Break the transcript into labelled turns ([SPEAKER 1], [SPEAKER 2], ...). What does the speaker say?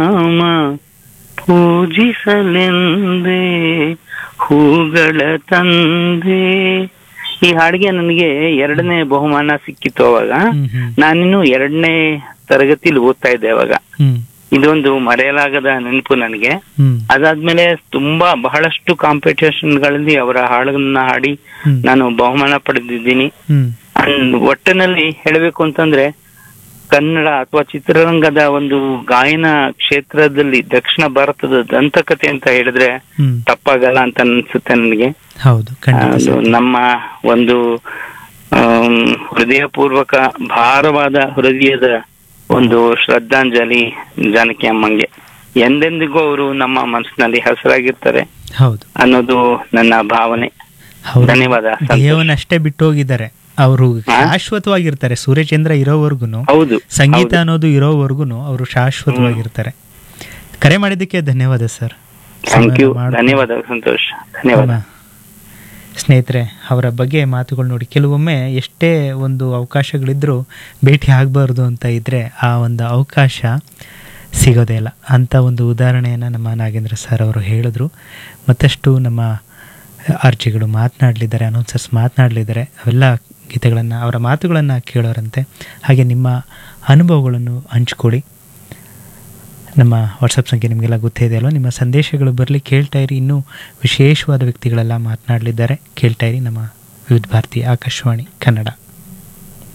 [SPEAKER 1] ರಾಮ ಪೂಜಿಸಲೆಂದೇ ಹೂಗಳ ತಂದೆ ಈ ಹಾಡಿಗೆ ನನಗೆ ಎರಡನೇ ಬಹುಮಾನ ಸಿಕ್ಕಿತ್ತು ಅವಾಗ
[SPEAKER 2] ಹ್ಮ್ ಹ್ಮ್
[SPEAKER 1] ನಾನಿನ್ನು ಎರಡನೇ ತರಗತಿಲಿ ಓದ್ತಾ ಇದ್ದೆ ಅವಾಗ
[SPEAKER 2] ಹ್ಮ್
[SPEAKER 1] ಇದೊಂದು ಮರೆಯಲಾಗದ ನೆನಪು ನನಗೆ
[SPEAKER 2] ಹ್ಮ್
[SPEAKER 1] ಅದಾದ್ಮೇಲೆ ತುಂಬಾ ಬಹಳಷ್ಟು ಕಾಂಪಿಟೇಷನ್ ಗಳಲ್ಲಿ ಅವರ ಹಾಡನ್ನ ಹಾಡಿ
[SPEAKER 2] ಹ್ಮ್
[SPEAKER 1] ನಾನು ಬಹುಮಾನ ಪಡೆದಿದ್ದೀನಿ
[SPEAKER 2] ಹ್ಮ್
[SPEAKER 1] ಅಂಡ್ ಒಟ್ಟಿನಲ್ಲಿ ಹೇಳಬೇಕು ಅಂತಂದ್ರೆ ಕನ್ನಡ ಅಥವಾ ಚಿತ್ರರಂಗದ ಒಂದು ಗಾಯನ ಕ್ಷೇತ್ರದಲ್ಲಿ ದಕ್ಷಿಣ ಭಾರತದ ದಂತಕತೆ ಅಂತ ಹೇಳಿದ್ರೆ
[SPEAKER 2] ಹ್ಮ್
[SPEAKER 1] ತಪ್ಪಾಗಲ್ಲ ಅಂತ ಅನ್ಸುತ್ತೆ ನನಗೆ
[SPEAKER 2] ಹೌದು ಖಂಡಿತ
[SPEAKER 1] ಅದು
[SPEAKER 2] ಸರ್.
[SPEAKER 1] ನಮ್ಮ ಒಂದು ಆಮ್, ಹೃದಯಪೂರ್ವಕ ಭಾರವಾದ ಹೃದಯದ ಒಂದು ಶ್ರದ್ಧಾಂಜಲಿ ಜಾನಕಿ ಅಮ್ಮಂಗೆ ಎಂದೆಂದಿಗೂ ಅವರು ನಮ್ಮ ಮನಸ್ಸಿನಲ್ಲಿ ಹೆಸರಾಗಿರ್ತಾರೆ
[SPEAKER 2] ಹೌದು
[SPEAKER 1] ಅನ್ನೋದು ನನ್ನ ಭಾವನೆ
[SPEAKER 2] ಹೌದು
[SPEAKER 1] ಧನ್ಯವಾದ ಸಂತೋಷ್.
[SPEAKER 2] ದೇಹವನ್ನಷ್ಟೇ ಬಿಟ್ಟು ಹೋಗಿದ್ದಾರೆ ಅವರು ಶಾಶ್ವತವಾಗಿರ್ತಾರೆ ಸೂರ್ಯಚಂದ್ರ ಇರೋವರೆಗೂ
[SPEAKER 1] ಹೌದು
[SPEAKER 2] ಸಂಗೀತ ಅನ್ನೋದು ಇರೋವರೆಗೂ ಅವರು ಶಾಶ್ವತವಾಗಿರ್ತಾರೆ ಕರೆ ಮಾಡಿದ್ದಕ್ಕೆ ಧನ್ಯವಾದ ಸರ್
[SPEAKER 1] ಥ್ಯಾಂಕ್ ಯು
[SPEAKER 2] ಮಾಡ್ಕೊಂಡು-
[SPEAKER 1] ಧನ್ಯವಾದ ಸಂತೋಷ್ ಧನ್ಯವಾದ
[SPEAKER 2] ನಮ್ಮ ಸ್ನೇಹಿತರೆ ಅವರ ಬಗ್ಗೆ ಮಾತುಗಳು ನೋಡಿ ಕೆಲವೊಮ್ಮೆ ಎಷ್ಟೇ ಒಂದು ಅವಕಾಶಗಳಿದ್ರೂ ಭೇಟಿ ಆಗಬಾರ್ದು ಅಂತ ಇದ್ದರೆ ಆ ಒಂದು ಅವಕಾಶ ಸಿಗೋದೇ ಇಲ್ಲ ಅಂಥ ಒಂದು ಉದಾಹರಣೆಯನ್ನು ನಮ್ಮ ನಾಗೇಂದ್ರ ಸರ್ ಅವರು ಹೇಳಿದ್ರು ಮತ್ತಷ್ಟು ನಮ್ಮ ಆರ್ಜಿಗಳು ಮಾತನಾಡಲಿದ್ದಾರೆ ಅನೌನ್ಸರ್ಸ್ ಮಾತನಾಡಲಿದ್ದಾರೆ ಅವೆಲ್ಲ ಗೀತೆಗಳನ್ನು ಅವರ ಮಾತುಗಳನ್ನು ಕೇಳೋರಂತೆ ಹಾಗೆ ನಿಮ್ಮ ಅನುಭವಗಳನ್ನು ಹಂಚ್ಕೊಳ್ಳಿ ನಮ್ಮ ವಾಟ್ಸಪ್ ಸಂಖ್ಯೆ ನಿಮಗೆಲ್ಲ ಗೊತ್ತೇ ಇದೆ ಅಲ್ವಾ ನಿಮ್ಮ ಸಂದೇಶಗಳು ಬರಲಿ ಕೇಳ್ತಾ ಇರಿ ಇನ್ನೂ ವಿಶೇಷವಾದ ವ್ಯಕ್ತಿಗಳೆಲ್ಲ ಮಾತನಾಡಲಿದ್ದಾರೆ ಕೇಳ್ತಾ ಇರಿ ನಮ್ಮ ವಿವಿಧ ಭಾರತಿ ಆಕಾಶವಾಣಿ ಕನ್ನಡ